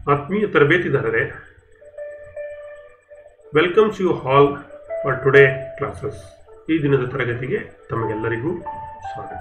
ಆತ್ಮೀಯ ತರಬೇತಿದಾರರೇ welcomes you all for today classes ಈ ದಿನದ ತರಗತಿಗೆ ತಮಗೆಲ್ಲರಿಗೂ ಸ್ವಾಗತ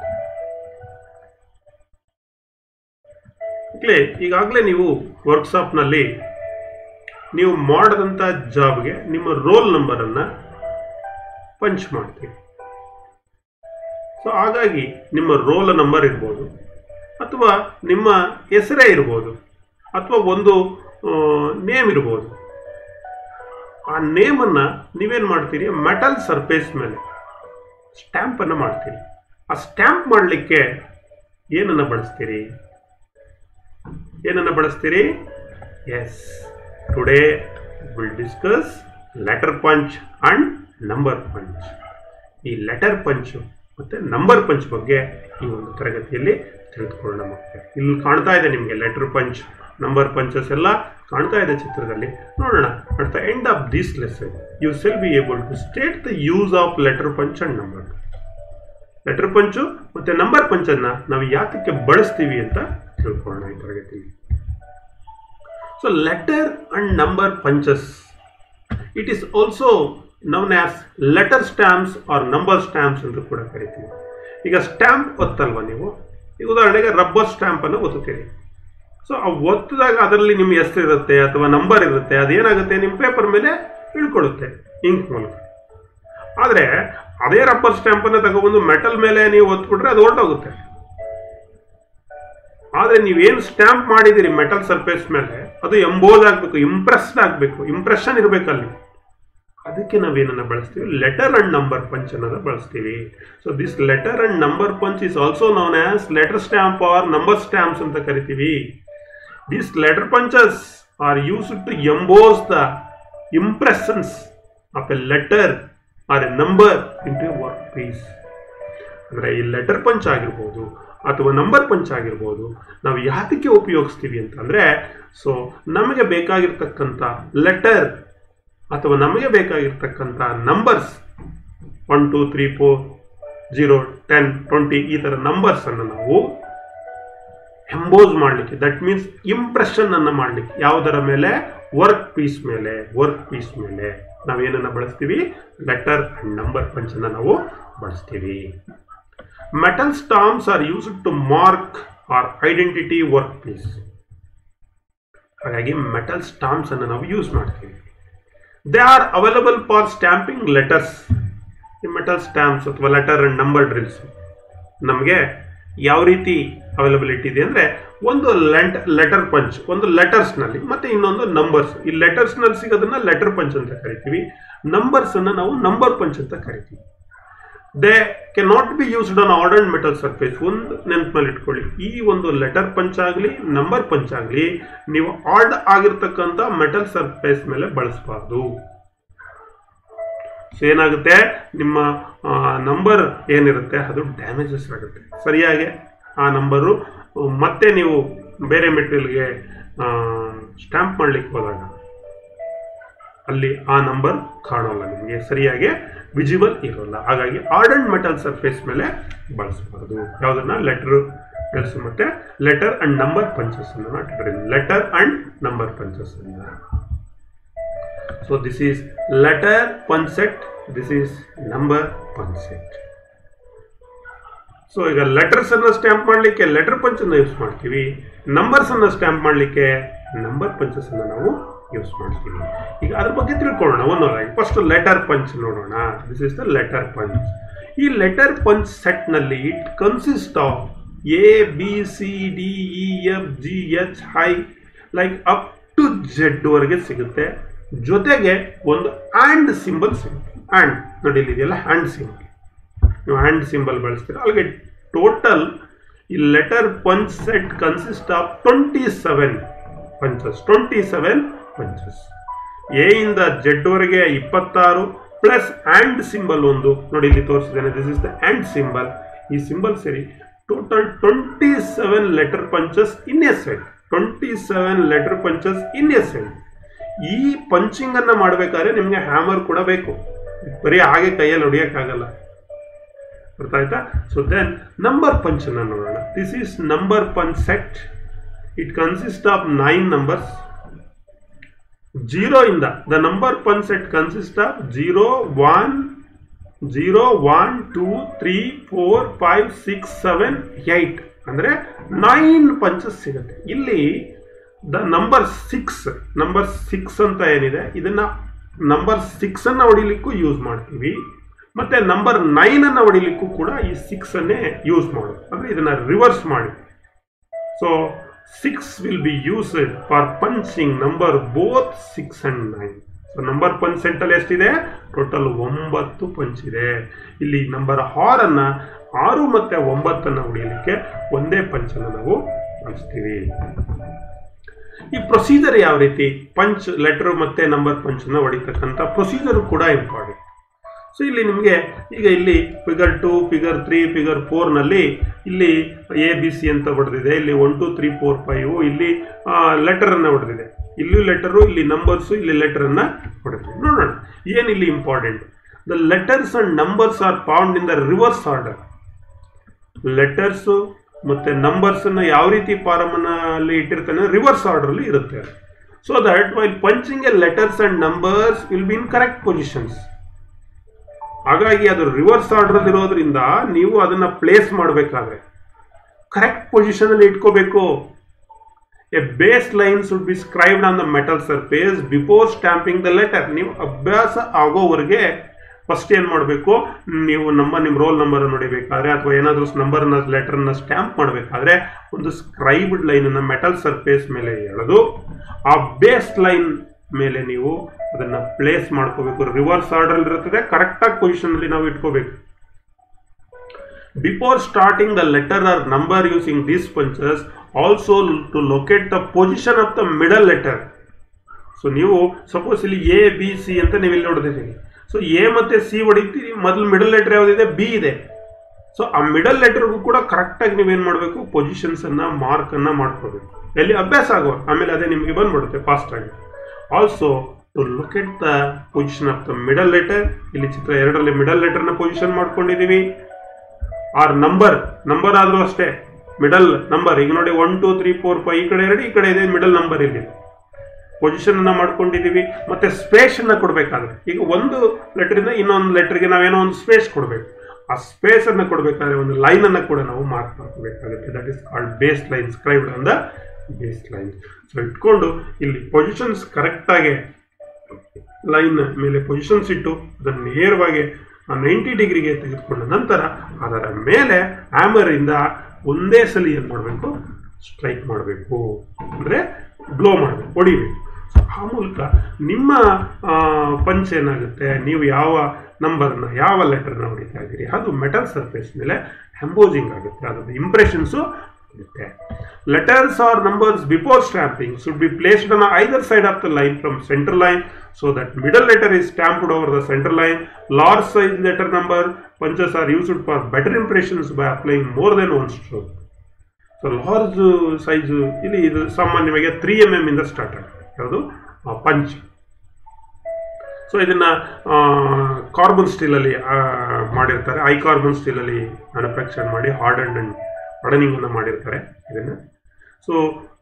ಮಕ್ಕಳೇ ಈಗಾಗಲೇ ನೀವು ವರ್ಕ್ಶಾಪ್ನಲ್ಲಿ ನೀವು ಮಾಡಿದಂಥ ಜಾಬ್ಗೆ ನಿಮ್ಮ ರೋಲ್ ನಂಬರನ್ನು ಪಂಚ್ ಮಾಡ್ತೀವಿ ಸೊ ಹಾಗಾಗಿ ನಿಮ್ಮ ರೋಲ್ ನಂಬರ್ ಇರ್ಬೋದು ಅಥವಾ ನಿಮ್ಮ ಹೆಸರೇ ಇರ್ಬೋದು ಅಥವಾ ಒಂದು ನೇಮ್ ಇರ್ಬೋದು ಆ ನೇಮನ್ನು ನೀವೇನು ಮಾಡ್ತೀರಿ ಮೆಟಲ್ ಸರ್ಫೇಸ್ ಮೇಲೆ ಸ್ಟ್ಯಾಂಪನ್ನು ಮಾಡ್ತೀರಿ ಆ ಸ್ಟ್ಯಾಂಪ್ ಮಾಡಲಿಕ್ಕೆ ಏನನ್ನು ಬಳಸ್ತೀರಿ ಏನನ್ನು ಬಳಸ್ತೀರಿ yes today will discuss letter punch and number punch ಈ ಲೆಟರ್ ಪಂಚ್ ಮತ್ತು ನಂಬರ್ ಪಂಚ್ ಬಗ್ಗೆ ಈ ಒಂದು ತರಗತಿಯಲ್ಲಿ ತಿಳಿದುಕೊಳ್ಳೋಣ ಮಕ್ಕಳೇ ಇಲ್ಲಿ ಕಾಣ್ತಾ ಇದೆ ನಿಮಗೆ ಲೆಟರ್ ಪಂಚ್ ನಂಬರ್ ಪಂಚಸ್ ಎಲ್ಲ ಕಾಣ್ತಾ ಇದೆ ಚಿತ್ರದಲ್ಲಿ ನೋಡೋಣ at the end of this lesson you shall be able to state the use of letter punch and number letter punch ಮತ್ತು ನಂಬರ್ ಪಂಚನ್ನು ನಾವು ಯಾತಕ್ಕೆ ಬಳಸ್ತೀವಿ ಅಂತ ತಿಳ್ಕೊಳ್ಳೋಣ ಈ ತರಗತಿಯಲ್ಲಿ so letter and number punches it is also known as letter stamps or number stamps ಅಂತ ಕೂಡ ಕರಿತೀವಿ ಈಗ ಸ್ಟ್ಯಾಂಪ್ ಒತ್ತಲ್ವ ನೀವು ಈಗ ಉದಾಹರಣೆಗೆ ರಬ್ಬರ್ ಸ್ಟ್ಯಾಂಪನ್ನು ಒತ್ತುತ್ತೀರಿ ಸೊ ಆ ಒತ್ತಿದಾಗ ಅದರಲ್ಲಿ ನಿಮ್ಮ ಹೆಸರು ಇರುತ್ತೆ ಅಥವಾ ನಂಬರ್ ಇರುತ್ತೆ ಅದೇನಾಗುತ್ತೆ ನಿಮ್ಮ ಪೇಪರ್ ಮೇಲೆ ಇಳ್ಕೊಳ್ಳುತ್ತೆ ಇಂಕ್ ಮೂಲಕ ಆದರೆ ಅದೇ ರಬ್ಬರ್ ಸ್ಟ್ಯಾಂಪನ್ನು ತಗೊಬಂದು ಮೆಟಲ್ ಮೇಲೆ ನೀವು ಒತ್ಬಿಟ್ರೆ ಅದು ಹೊರಟೋಗುತ್ತೆ ಆದರೆ ನೀವೇನು ಸ್ಟ್ಯಾಂಪ್ ಮಾಡಿದ್ದೀರಿ ಮೆಟಲ್ ಸರ್ಫೇಸ್ ಮೇಲೆ ಅದು ಎಂಬೋಸ್ ಆಗಬೇಕು ಇಂಪ್ರೆಸ್ಡ್ ಆಗಬೇಕು ಇಂಪ್ರೆಷನ್ ಇರಬೇಕಲ್ಲಿ ಅದಕ್ಕೆ ನಾವೇನನ್ನ ಬಳಸ್ತೀವಿ ಲೆಟರ್ ಅಂಡ್ ನಂಬರ್ ಪಂಚ್ ಅನ್ನೋದ ಬಳಸ್ತೀವಿ so this letter and number punch is also known as letter stamp or number stamps ಅಂತ ಕರಿತೀವಿ this letter punches are used to emboss the impressions of a letter or a number into work piece ಅಂದರೆ ಈ letter punch ಆಗಿರ್ಬೋದು ಅಥವಾ number punch ಆಗಿರ್ಬೋದು ನಾವು ಯಾತಕ್ಕೆ ಉಪಯೋಗಿಸ್ತೀವಿ ಅಂತಂದರೆ ಸೊ ನಮಗೆ ಬೇಕಾಗಿರ್ತಕ್ಕಂಥ ಲೆಟರ್ ಅಥವಾ ನಮಗೆ ಬೇಕಾಗಿರ್ತಕ್ಕಂಥ numbers one two three four zero ten twenty ಈ ಥರ ನಂಬರ್ಸನ್ನು ನಾವು ಎಂಬೋಸ್ ಮಾಡಲಿಕ್ಕೆ ದಟ್ ಮೀನ್ಸ್ ಇಂಪ್ರೆಷನ್ ಅನ್ನು ಮಾಡಲಿಕ್ಕೆ ಯಾವುದರ ಮೇಲೆ ವರ್ಕ್ ಪೀಸ್ ಮೇಲೆ ವರ್ಕ್ ಪೀಸ್ ಮೇಲೆ ನಾವೇನನ್ನು ಬಳಸ್ತೀವಿ ಲೆಟರ್ ಅಂಡ್ ನಂಬರ್ ಪಂಚನ್ನು ನಾವು ಬಳಸ್ತೀವಿ metal stamps are used to mark or identity work piece ಹಾಗಾಗಿ ಮೆಟಲ್ ಸ್ಟಾಂಪ್ಸ್ ಅನ್ನು ನಾವು ಯೂಸ್ ಮಾಡ್ತೀವಿ they are available for stamping letters ಈ ಮೆಟಲ್ ಸ್ಟ್ಯಾಂಪ್ಸ್ ಅಥವಾ ಲೆಟರ್ ಅಂಡ್ ನಂಬರ್ ಡ್ರಿಲ್ಸ್ ನಮಗೆ ಯಾವ ರೀತಿ ಅವೈಲಬಿಲಿಟಿ ಇದೆ ಅಂದರೆ ಒಂದು ಲೆಂಟ್ ಲೆಟರ್ ಪಂಚ್ ಒಂದು ಲೆಟರ್ಸ್ನಲ್ಲಿ ಮತ್ತು ಇನ್ನೊಂದು ನಂಬರ್ಸ್ ಈ ಲೆಟರ್ಸ್ನಲ್ಲಿ ಸಿಗೋದನ್ನ ಲೆಟರ್ ಪಂಚ್ ಅಂತ ಕರಿತೀವಿ ನಂಬರ್ಸನ್ನು ನಾವು ನಂಬರ್ ಪಂಚ್ ಅಂತ ಕರಿತೀವಿ they can not be used on hardened metal surface ಒಂದು ನೆನಪಿನಲ್ಲಿ ಇಟ್ಕೊಳ್ಳಿ ಈ ಒಂದು ಲೆಟರ್ ಪಂಚ್ ಆಗಲಿ ನಂಬರ್ ಪಂಚ್ ಆಗಲಿ ನೀವು ಆರ್ಡ್ ಆಗಿರ್ತಕ್ಕಂಥ ಮೆಟಲ್ ಸರ್ಫೇಸ್ ಮೇಲೆ ಬಳಸಬಾರ್ದು ಸೊ ಏನಾಗುತ್ತೆ ನಿಮ್ಮ ನಂಬರ್ ಏನಿರುತ್ತೆ ಅದು ಡ್ಯಾಮೇಜಸ್ ಆಗುತ್ತೆ ಸರಿಯಾಗಿ ಆ ನಂಬರು ಮತ್ತೆ ನೀವು ಬೇರೆ ಮೆಟೀರಿಯಲ್ಗೆ ಸ್ಟ್ಯಾಂಪ್ ಮಾಡಲಿಕ್ಕೆ ಹೋದಾಗ ಅಲ್ಲಿ ಆ ನಂಬರ್ ಕಾಣೋಲ್ಲ ನಿಮಗೆ ಸರಿಯಾಗಿ ವಿಜಿಬಲ್ ಇರೋಲ್ಲ ಹಾಗಾಗಿ ಆರ್ಡನ್ ಮೆಟಲ್ ಸರ್ಫೇಸ್ ಮೇಲೆ ಬಳಸಬಾರ್ದು ಯಾವುದನ್ನ ಲೆಟರ್ ಡ್ರಿಲ್ಸ್ ಮತ್ತೆ letter and number punches letter and number punches so this is letter punch set this is number punch set so ಈಗ ಲೆಟರ್ಸ್ ಅನ್ನ ಸ್ಟ್ಯಾಂಪ್ ಮಾಡಲಿಕ್ಕೆ ಲೆಟರ್ ಪಂಚ್ ಅನ್ನು ಯೂಸ್ ಮಾಡ್ತೀವಿ ನಂಬರ್ಸ್ ಅನ್ನ ಸ್ಟ್ಯಾಂಪ್ ಮಾಡಲಿಕ್ಕೆ ನಂಬರ್ ಪಂಚಸ್ ಅನ್ನು ನಾವು ಯೂಸ್ ಮಾಡ್ತೀವಿ ಈಗ ಅದ್ರ ಬಗ್ಗೆ ತಿಳ್ಕೊಳ್ಳೋಣ ಒಂದೊಂದಾಗಿ ಫಸ್ಟ್ ಲೆಟರ್ ಪಂಚ್ ನೋಡೋಣ this is the letter punch ಈ ಲೆಟರ್ ಪಂಚ್ ಸೆಟ್ನಲ್ಲಿ it consist of A B C D E F G H I like up to Z ವರೆಗೆ ಸಿಗುತ್ತೆ ಜೊತೆಗೆ ಒಂದು ಆ್ಯಂಡ್ ಸಿಂಬಲ್ ಸಿಗುತ್ತೆ ಆ್ಯಂಡ್ ನೋಡಿ ಇದೆಯಲ್ಲ ಹ್ಯಾಂಡ್ ಸಿಂಬಲ್ ನೀವು ಹ್ಯಾಂಡ್ ಸಿಂಬಲ್ ಬಳಸ್ತೀರ ಅಲ್ಲಿಗೆ ಟೋಟಲ್ ಈ letter punch set consist of twenty seven punches twenty seven punches A ಇಂದ ಜೆಡ್ ವರೆಗೆ ಇಪ್ಪತ್ತಾರು ಪ್ಲಸ್ ಆ್ಯಂಡ್ ಸಿಂಬಲ್ ಒಂದು ನೋಡಿ ಇಲ್ಲಿ ತೋರಿಸಿದ್ದೇನೆ this is the and symbol ಈ ಸಿಂಬಲ್ ಸೇರಿ total twenty seven letter punches in a set twenty seven letter punches in a set ಈ ಪಂಚಿಂಗ್ ಅನ್ನ ಮಾಡಬೇಕಾದ್ರೆ ನಿಮಗೆ ಹ್ಯಾಮರ್ ಕೂಡ ಬೇಕು ಬರೀ ಹಾಗೆ ಕೈಯಲ್ಲಿ ಹೊಡಿಯೋಕ್ಕಾಗಲ್ಲ ಅರ್ಥ ಆಯ್ತಾ ಸೊ ದೆನ್ ನಂಬರ್ ಪಂಚ್ ಅನ್ನ ನೋಡೋಣ this is number punch set it consist of nine numbers zero ಇಂದ the number punch set consist of zero one zero one two three four five six seven eight ಅಂದರೆ nine punches ಸಿಗುತ್ತೆ ಇಲ್ಲಿ the number six number six ಅಂತ ಏನಿದೆ ಇದನ್ನ number six ಅನ್ನ ಹೊಡಿಲಿಕ್ಕೂ use ಮಾಡ್ತೀವಿ ಮತ್ತೆ ನಂಬರ್ ನೈನ್ ಅನ್ನ ಹೊಡಿಲಿಕ್ಕೂ ಕೂಡ ಈ ಸಿಕ್ಸ್ ಅನ್ನೇ ಯೂಸ್ ಮಾಡೋದು ಅಂದ್ರೆ ಇದನ್ನ ರಿವರ್ಸ್ ಮಾಡಿ so six will be used for punching number both six and nine so number punch ಸೆಂಟಲ್ಲಿ ಎಷ್ಟಿದೆ ಟೋಟಲ್ ಒಂಬತ್ತು ಪಂಚ್ ಇದೆ ಇಲ್ಲಿ ನಂಬರ್ ಆರನ್ನ ಆರು ಮತ್ತೆ ಒಂಬತ್ತನ್ನ ಹೊಡಿಯಲಿಕ್ಕೆ ಒಂದೇ ಪಂಚನ್ನು ನಾವು ಬಳಸ್ತೀವಿ ಈ ಪ್ರೊಸೀಜರ್ ಯಾವ ರೀತಿ ಪಂಚ್ ಲೆಟರ್ ಮತ್ತೆ ನಂಬರ್ ಪಂಚನ್ನ ಹೊಡಿತಕ್ಕಂಥ ಪ್ರೊಸೀಜರ್ ಕೂಡ ಇಂಪಾರ್ಟೆಂಟ್ ಸೊ ಇಲ್ಲಿ ನಿಮಗೆ ಈಗ ಇಲ್ಲಿ figure two figure three figure ಫೋರ್ನಲ್ಲಿ ಇಲ್ಲಿ ಎ ಬಿ ಸಿ ಅಂತ ಹೊಡೆದಿದೆ ಇಲ್ಲಿ one two three four five ಇಲ್ಲಿ ಲೆಟರನ್ನು ಹೊಡೆದಿದೆ ಇಲ್ಲಿ ಲೆಟರು ಇಲ್ಲಿ ನಂಬರ್ಸು ಇಲ್ಲಿ ಲೆಟರನ್ನು ಹೊಡೆದಿದೆ ನೋಡೋಣ ಏನು ಇಲ್ಲಿ important the letters and numbers are found in the reverse order letters ಮತ್ತು ನಂಬರ್ಸನ್ನು ಯಾವ ರೀತಿ ಫಾರಮಲ್ಲಿ ಇಟ್ಟಿರ್ತಾನೆ ರಿವರ್ಸ್ ಆರ್ಡರ್ಲಿ ಇರುತ್ತೆ so that while punching a letters and numbers will be in correct positions ಹಾಗಾಗಿ ಅದು ರಿವರ್ಸ್ ಆರ್ಡರ್ ಇರೋದ್ರಿಂದ ನೀವು ಅದನ್ನ ಪ್ಲೇಸ್ ಮಾಡಬೇಕಾದ್ರೆ ಕರೆಕ್ಟ್ ಪೊಸಿಷನ್ ಅಲ್ಲಿ ಇಟ್ಕೋಬೇಕು a base line should be scribed on the metal surface before stamping the letter ನೀವು ಅಭ್ಯಾಸ ಆಗೋವರೆಗೆ ಫಸ್ಟ್ ಏನು ಮಾಡಬೇಕು ನೀವು ನಮ್ಮ ನಿಮ್ಮ ರೋಲ್ ನಂಬರ್ ನೋಡಿಬೇಕಾದ್ರೆ ಅಥವಾ ಏನಾದರೂ ನಂಬರ್ನ ಲೆಟರ್ನ ಸ್ಟ್ಯಾಂಪ್ ಮಾಡಬೇಕಾದ್ರೆ ಒಂದು ಸ್ಕ್ರೈಬ್ಡ್ ಲೈನನ್ನು ಮೆಟಲ್ ಸರ್ಫೇಸ್ ಮೇಲೆ ಎಳೆದು ಆ ಬೇಸ್ ಲೈನ್ ಮೇಲೆ ನೀವು ಅದನ್ನ ಪ್ಲೇಸ್ ಮಾಡ್ಕೋಬೇಕು ರಿವರ್ಸ್ ಆರ್ಡರ್ ಇರುತ್ತದೆ ಕರೆಕ್ಟಾಗಿ ಪೊಸಿಷನ್ ಅಲ್ಲಿ ನಾವು ಇಟ್ಕೋಬೇಕು before starting the letter or number using these punches also to locate the position of the middle letter so ನೀವು ಸಪೋಸ್ ಇಲ್ಲಿ ಎ ಬಿ ಸಿ ಅಂತ ನೀವು ಇಲ್ಲಿ ನೋಡಿದ್ದೀರಿ ಸೊ ಎ ಮತ್ತೆ ಸಿ ಹೊಡಿತೀರಿ ಮೊದಲು ಮಿಡಲ್ ಲೆಟರ್ ಯಾವುದಿದೆ ಬಿ ಇದೆ ಸೊ ಆ ಮಿಡಲ್ ಲೆಟರ್ಗೂ ಕೂಡ ಕರೆಕ್ಟಾಗಿ ನೀವೇನು ಮಾಡಬೇಕು ಪೊಸಿಷನ್ಸ್ ಅನ್ನ ಮಾರ್ಕ್ ಅನ್ನ ಮಾಡ್ಕೋಬೇಕು ಎಲ್ಲಿ ಅಭ್ಯಾಸ ಆಗುವ ಆಮೇಲೆ ಅದೇ ನಿಮಗೆ ಬಂದ್ಬಿಡುತ್ತೆ ಫಾಸ್ಟ್ ಆಗಿ also to locate the position of the middle letter ಇಲ್ಲಿ ಚಿತ್ರ ಎರಡರಲ್ಲಿ ಮಿಡಲ್ ಲೆಟರ್ನ ಪೊಸಿಷನ್ ಮಾಡ್ಕೊಂಡಿದ್ದೀವಿ ಆರ್ ನಂಬರ್ ನಂಬರ್ ಆದರೂ ಅಷ್ಟೇ ಮಿಡಲ್ ನಂಬರ್ ಈಗ ನೋಡಿ one two three four five ಈ ಕಡೆ ಎರಡು ಈ ಕಡೆ ಇದೆ ಮಿಡಲ್ ನಂಬರ್ ಇಲ್ಲಿ ಪೊಸಿಷನ್ ಅನ್ನ ಮಾಡ್ಕೊಂಡಿದ್ದೀವಿ ಮತ್ತೆ ಸ್ಪೇಸ್ ಅನ್ನ ಕೊಡಬೇಕಾದ್ರೆ ಈಗ ಒಂದು ಲೆಟರಿಂದ ಇನ್ನೊಂದು ಲೆಟರ್ಗೆ ನಾವೇನೋ ಒಂದು ಸ್ಪೇಸ್ ಕೊಡಬೇಕು ಆ ಸ್ಪೇಸ್ ಅನ್ನ ಕೊಡಬೇಕಾದ್ರೆ ಒಂದು ಲೈನ್ ಅನ್ನ ಕೂಡ ನಾವು ಮಾರ್ಕ್ ಮಾಡ್ಕೋಬೇಕಾಗುತ್ತೆ that is called base line scribed ಅಂದ ಬೇಸ್ ಲೈನ್ ಸೊ ಇಟ್ಕೊಂಡು ಇಲ್ಲಿ ಪೊಸಿಷನ್ಸ್ ಕರೆಕ್ಟಾಗಿ ಲೈನ್ ಮೇಲೆ ಪೊಸಿಷನ್ಸ್ ಇಟ್ಟು ಅದನ್ನು ನೇರವಾಗಿ ನೈಂಟಿ ಡಿಗ್ರಿಗೆ ತೆಗೆದುಕೊಂಡ ನಂತರ ಅದರ ಮೇಲೆ ಹ್ಯಾಮರಿಂದ ಒಂದೇ ಸಲ ಏನು ಮಾಡಬೇಕು ಸ್ಟ್ರೈಕ್ ಮಾಡಬೇಕು ಅಂದರೆ ಬ್ಲೋ ಮಾಡಬೇಕು ಹೊಡಿಬೇಕು ಆ ಮೂಲಕ ನಿಮ್ಮ ಪಂಚ್ ಏನಾಗುತ್ತೆ ನೀವು ಯಾವ ನಂಬರ್ನ ಯಾವ ಲೆಟರ್ನ ಹೊಡಿತಾ ಇದ್ದೀರಿ ಅದು ಮೆಟಲ್ ಸರ್ಫೇಸ್ ಮೇಲೆ ಎಂಬೋಸಿಂಗ್ ಆಗುತ್ತೆ ಅದ್ರದ್ದು ಇಂಪ್ರೆಷನ್ಸು ಇರುತ್ತೆ letters or numbers before stamping should be placed on either side of the line from center line so that middle letter is stamped over the center line. Large size letter number punches are used for better impressions by applying more than one stroke. So large size ಇಲ್ಲಿ ಇದು ಸಾಮಾನ್ಯವಾಗಿ three M M ಇಂದ start ಆಗುತ್ತೆ ಯಾವುದು punch so ಇದನ್ನ carbon ಸ್ಟೀಲಲ್ಲಿ ಮಾಡಿರ್ತಾರೆ ಐ ಕಾರ್ಬನ್ ಸ್ಟೀಲಲ್ಲಿ ಮ್ಯಾನುಫ್ಯಾಕ್ಚರ್ ಮಾಡಿ ಹಾರ್ಡ್ ಅಂಡ್ ಹಾರ್ಡನಿಂಗ್ ಅನ್ನು ಮಾಡಿರ್ತಾರೆ ಇದನ್ನು ಸೊ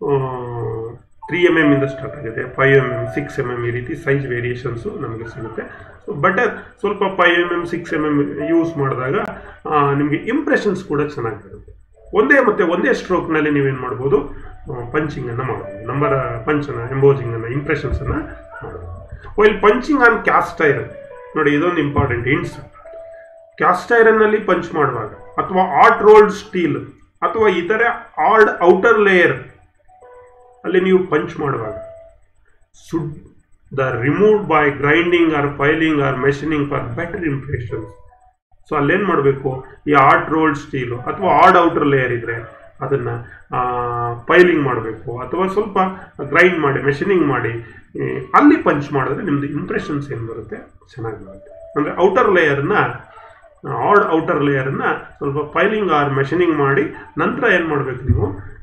ತ್ರೀ ಎಮ್ ಎಮ್ ಇಂದ ಸ್ಟಾರ್ಟ್ ಆಗುತ್ತೆ five M M six M M ಈ ರೀತಿ ಸೈಜ್ ವೇರಿಯೇಷನ್ಸು ನಮಗೆ ಸಿಗುತ್ತೆ ಸೊ ಬೆಟರ್ ಸ್ವಲ್ಪ five M M six M M use ಮಾಡಿದಾಗ ನಿಮಗೆ ಇಂಪ್ರೆಷನ್ಸ್ ಕೂಡ ಚೆನ್ನಾಗಿ ಬರುತ್ತೆ ಒಂದೇ ಮತ್ತೆ ಒಂದೇ ಸ್ಟ್ರೋಕ್ನಲ್ಲಿ ನೀವೇನು ಮಾಡ್ಬೋದು ಪಂಚಿಂಗನ್ನು ಮಾಡ್ಬೋದು ನಂಬರ್ ಪಂಚನ್ನು ಎಂಬೋಸಿಂಗನ್ನು ಇಂಪ್ರೆಷನ್ಸನ್ನು ಮಾಡ್ಬೋದು while punching on cast iron ನೋಡಿ ಇದೊಂದು ಇಂಪಾರ್ಟೆಂಟ್ ಹಿಂಟ್ಸ್ ಕ್ಯಾಸ್ಟ್ ಐರನ್ನಲ್ಲಿ ಪಂಚ್ ಮಾಡುವಾಗ ಅಥವಾ ಆಟ್ ರೋಲ್ಡ್ ಸ್ಟೀಲ್ ಅಥವಾ ಇತರೆ ಆರ್ಡ್ ಔಟರ್ ಲೇಯರ್ ಅಲ್ಲಿ ನೀವು ಪಂಚ್ ಮಾಡುವಾಗ should the remove by grinding or filing or machining for better impressions so ಅಲ್ಲೇನು ಮಾಡಬೇಕು ಈ ಆರ್ಟ್ ರೋಲ್ಡ್ ಸ್ಟೀಲು ಅಥವಾ ಆಡ್ ಔಟರ್ ಲೇಯರ್ ಇದ್ರೆ ಅದನ್ನು ಫೈಲಿಂಗ್ ಮಾಡಬೇಕು ಅಥವಾ ಸ್ವಲ್ಪ ಗ್ರೈಂಡ್ ಮಾಡಿ ಮೆಷಿನಿಂಗ್ ಮಾಡಿ ಅಲ್ಲಿ ಪಂಚ್ ಮಾಡಿದ್ರೆ ನಿಮ್ಮದು ಇಂಪ್ರೆಷನ್ಸ್ ಏನು ಬರುತ್ತೆ ಚೆನ್ನಾಗಿ ಬರುತ್ತೆ ಅಂದರೆ ಔಟರ್ ಲೇಯರ್ನ ಆಡ್ ಔಟರ್ ಲೇಯರನ್ನು ಸ್ವಲ್ಪ ಫೈಲಿಂಗ್ ಆರ್ ಮೆಷಿನಿಂಗ್ ಮಾಡಿ ನಂತರ ಏನು ಮಾಡಬೇಕು ನೀವು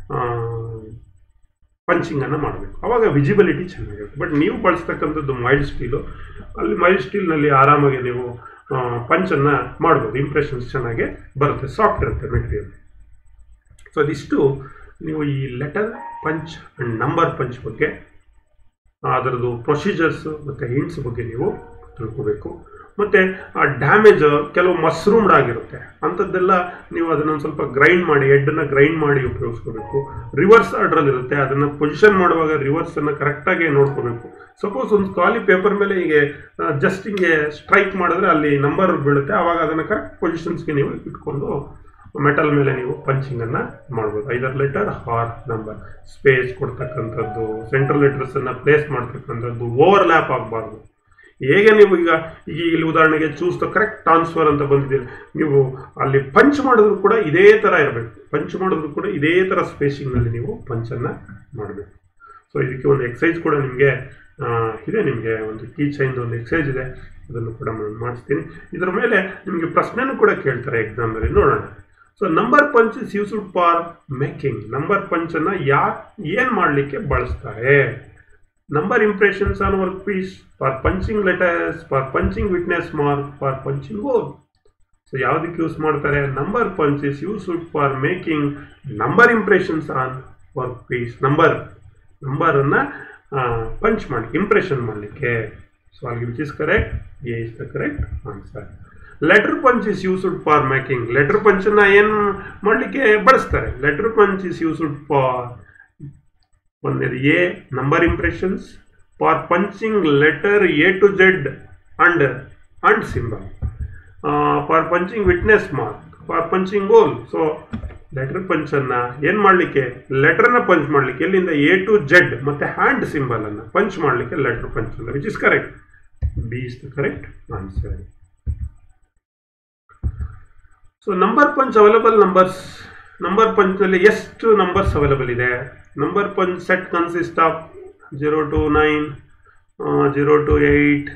ಪಂಚಿಂಗನ್ನು ಮಾಡಬೇಕು ಅವಾಗ ವಿಜಿಬಿಲಿಟಿ ಚೆನ್ನಾಗಿರುತ್ತೆ ಬಟ್ ನೀವು ಬಳಸ್ತಕ್ಕಂಥದ್ದು ಮೈಲ್ಡ್ ಸ್ಟೀಲು ಅಲ್ಲಿ ಮೈಲ್ಡ್ ಸ್ಟೀಲ್ನಲ್ಲಿ ಆರಾಮಾಗಿ ನೀವು ಪಂಚನ್ನು ಮಾಡ್ಬೋದು ಇಂಪ್ರೆಷನ್ಸ್ ಚೆನ್ನಾಗಿ ಬರುತ್ತೆ ಸಾಫ್ಟ್ ಇರುತ್ತೆ ಮೆಟೀರಿಯಲ್ ಸೊ ಅದಿಷ್ಟು ನೀವು ಈ letter punch and number punch ಬಗ್ಗೆ ಅದರದ್ದು ಪ್ರೊಸೀಜರ್ಸ್ ಮತ್ತು ಹಿಂಟ್ಸ್ ಬಗ್ಗೆ ನೀವು ತಿಳ್ಕೋಬೇಕು ಮತ್ತು ಆ ಡ್ಯಾಮೇಜ್ ಕೆಲವು ಮಸ್ರೂಮ್ಡ್ ಆಗಿರುತ್ತೆ ಅಂಥದ್ದೆಲ್ಲ ನೀವು ಅದನ್ನು ಸ್ವಲ್ಪ ಗ್ರೈಂಡ್ ಮಾಡಿ ಹೆಡ್ಡನ್ನು ಗ್ರೈಂಡ್ ಮಾಡಿ ಉಪಯೋಗಿಸ್ಕೋಬೇಕು ರಿವರ್ಸ್ ಆರ್ಡ್ರಲ್ಲಿ ಇರುತ್ತೆ ಅದನ್ನು ಪೊಸಿಷನ್ ಮಾಡುವಾಗ ರಿವರ್ಸನ್ನು ಕರೆಕ್ಟಾಗಿ ನೋಡ್ಕೋಬೇಕು ಸಪೋಸ್ ಒಂದು ಖಾಲಿ ಪೇಪರ್ ಮೇಲೆ ಹೀಗೆ ಜಸ್ಟ್ ಹಿಂಗೆ ಸ್ಟ್ರೈಕ್ ಮಾಡಿದ್ರೆ ಅಲ್ಲಿ ನಂಬರ್ ಬೀಳುತ್ತೆ ಆವಾಗ ಅದನ್ನು ಕರೆಕ್ಟ್ ಪೊಸಿಷನ್ಸ್ಗೆ ನೀವು ಇಟ್ಕೊಂಡು ಮೆಟಲ್ ಮೇಲೆ ನೀವು ಪಂಚಿಂಗನ್ನು ಮಾಡ್ಬೋದು either letter or number space ಕೊಡ್ತಕ್ಕಂಥದ್ದು ಸೆಂಟ್ರಲ್ ಲೆಟರ್ಸನ್ನು ಪ್ಲೇಸ್ ಮಾಡ್ತಕ್ಕಂಥದ್ದು ಓವರ್ ಲ್ಯಾಪ್ ಆಗಬಾರ್ದು ಹೇಗೆ ನೀವು ಈಗ ಈಗ ಇಲ್ಲಿ ಉದಾಹರಣೆಗೆ ಚೂಸ್ ದ ಕರೆಕ್ಟ್ ಟ್ರಾನ್ಸ್ಫರ್ ಅಂತ ಬಂದಿದ್ದೀರಿ ನೀವು ಅಲ್ಲಿ ಪಂಚ್ ಮಾಡಿದ್ರು ಕೂಡ ಇದೇ ಥರ ಇರಬೇಕು ಪಂಚ್ ಮಾಡಿದ್ರು ಕೂಡ ಇದೇ ಥರ ಸ್ಪೇಸಿಂಗ್ನಲ್ಲಿ ನೀವು ಪಂಚನ್ನು ಮಾಡಬೇಕು ಸೊ ಇದಕ್ಕೆ ಒಂದು ಎಕ್ಸೈಸ್ ಕೂಡ ನಿಮಗೆ ಇದೆ ನಿಮಗೆ ಒಂದು ಕೀ ಚೈನ್ದು ಒಂದು ಎಕ್ಸೈಸ್ ಇದೆ ಅದನ್ನು ಕೂಡ ನಾನು ಮಾಡಿಸ್ತೀನಿ ಇದರ ಮೇಲೆ ನಿಮಗೆ ಪ್ರಶ್ನೆನೂ ಕೂಡ ಕೇಳ್ತಾರೆ ಎಕ್ಸಾಮ್ನಲ್ಲಿ ನೋಡೋಣ so number punch is used for making number ಪಂಚನ್ನು ಯಾ ಏನು ಮಾಡಲಿಕ್ಕೆ ಬಳಸ್ತಾರೆ number impressions on work piece for punching letters for punching witness mark for punching goal so ಯಾವುದಕ್ಕೆ ಯೂಸ್ ಮಾಡ್ತಾರೆ number punch is used for making number impressions on work piece number ನಂಬರನ್ನು punch ಮಾಡಿ impression ಮಾಡಲಿಕ್ಕೆ so ಅಲ್ಲಿ which is correct A is the correct answer letter punch is used for making letter ಪಂಚನ್ನು ಏನು ಮಾಡಲಿಕ್ಕೆ ಬಳಸ್ತಾರೆ letter punch is used for ಒಂದೇದು A number impressions for punching letter A to Z and and symbol for punching witness mark for punching goal so letter ಪಂಚನ್ನು ಏನು ಮಾಡಲಿಕ್ಕೆ ಲೆಟರ್ನ punch ಮಾಡಲಿಕ್ಕೆ ಎಲ್ಲಿಂದ ಎ ಟು ಜೆಡ್ ಮತ್ತು ಹ್ಯಾಂಡ್ ಸಿಂಬಲನ್ನು punch ಮಾಡಲಿಕ್ಕೆ ಲೆಟರ್ ಪಂಚ್ ಅಂತ which is correct B is the correct answer so number punch available numbers number ಪಂಚ್ನಲ್ಲಿ ಎಷ್ಟು ನಂಬರ್ಸ್ ಅವೈಲಬಲ್ ಇದೆ number punch set consist of zero to nine zero to eight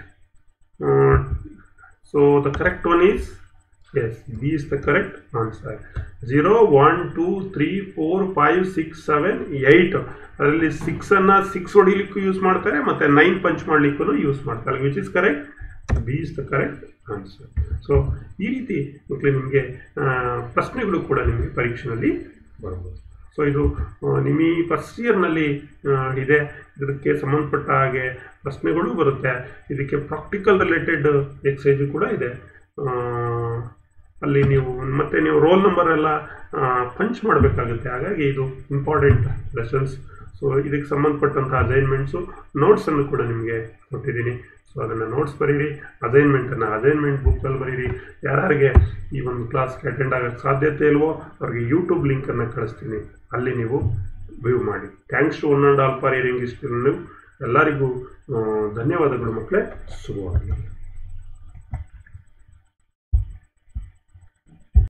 so the correct one is is B is the correct answer zero one two three four five six seven eight ಅದರಲ್ಲಿ ಸಿಕ್ಸನ್ನು six ಹೊಡಿಲಿಕ್ಕೂ use ಮಾಡ್ತಾರೆ ಮತ್ತು nine punch ಮಾಡಲಿಕ್ಕೂ use ಮಾಡ್ತಾರೆ which is correct B is the correct answer so ಈ ರೀತಿ ಮಕ್ಕಳು ನಿಮಗೆ ಪ್ರಶ್ನೆಗಳು ಕೂಡ ನಿಮಗೆ ಪರೀಕ್ಷೆಯಲ್ಲಿ ಬರ್ಬೋದು ಸೊ ಇದು ನಿಮ್ಮ ಈ ಫಸ್ಟ್ ಇಯರ್ನಲ್ಲಿ ಇದೆ ಇದಕ್ಕೆ ಸಂಬಂಧಪಟ್ಟ ಹಾಗೆ ಪ್ರಶ್ನೆಗಳು ಬರುತ್ತೆ ಇದಕ್ಕೆ ಪ್ರಾಕ್ಟಿಕಲ್ ರಿಲೇಟೆಡ್ ಎಕ್ಸೈಜು ಕೂಡ ಇದೆ ಅಲ್ಲಿ ನೀವು ಮತ್ತೆ ನೀವು ರೋಲ್ ನಂಬರ್ ಎಲ್ಲ ಪಂಚ್ ಮಾಡಬೇಕಾಗುತ್ತೆ ಹಾಗಾಗಿ ಇದು ಇಂಪಾರ್ಟೆಂಟ್ ಲೆಸನ್ಸ್ ಸೊ ಇದಕ್ಕೆ ಸಂಬಂಧಪಟ್ಟಂಥ ಅಸೈನ್ಮೆಂಟ್ಸು ನೋಟ್ಸನ್ನು ಕೂಡ ನಿಮಗೆ ಕೊಟ್ಟಿದ್ದೀನಿ ಸೊ ಅದನ್ನು ನೋಟ್ಸ್ ಬರೀರಿ ಅಸೈನ್ಮೆಂಟನ್ನು ಅಸೈನ್ಮೆಂಟ್ ಬುಕ್ಕಲ್ಲಿ ಬರೀರಿ ಯಾರ್ಯಾರಿಗೆ ಈ ಒಂದು ಕ್ಲಾಸ್ಗೆ ಅಟೆಂಡ್ ಆಗೋಕ್ಕೆ ಸಾಧ್ಯತೆ ಇಲ್ವೋ ಅವ್ರಿಗೆ ಯೂಟ್ಯೂಬ್ ಲಿಂಕನ್ನು ಕಳಿಸ್ತೀನಿ ಅಲ್ಲಿ ನೀವು ವ್ಯೂ ಮಾಡಿ thanks to one and all for hearing ಇಷ್ಟು ಎಲ್ಲರಿಗೂ ಧನ್ಯವಾದಗಳು ಮಕ್ಕಳೇ ಶುಭವಾಗಲಿ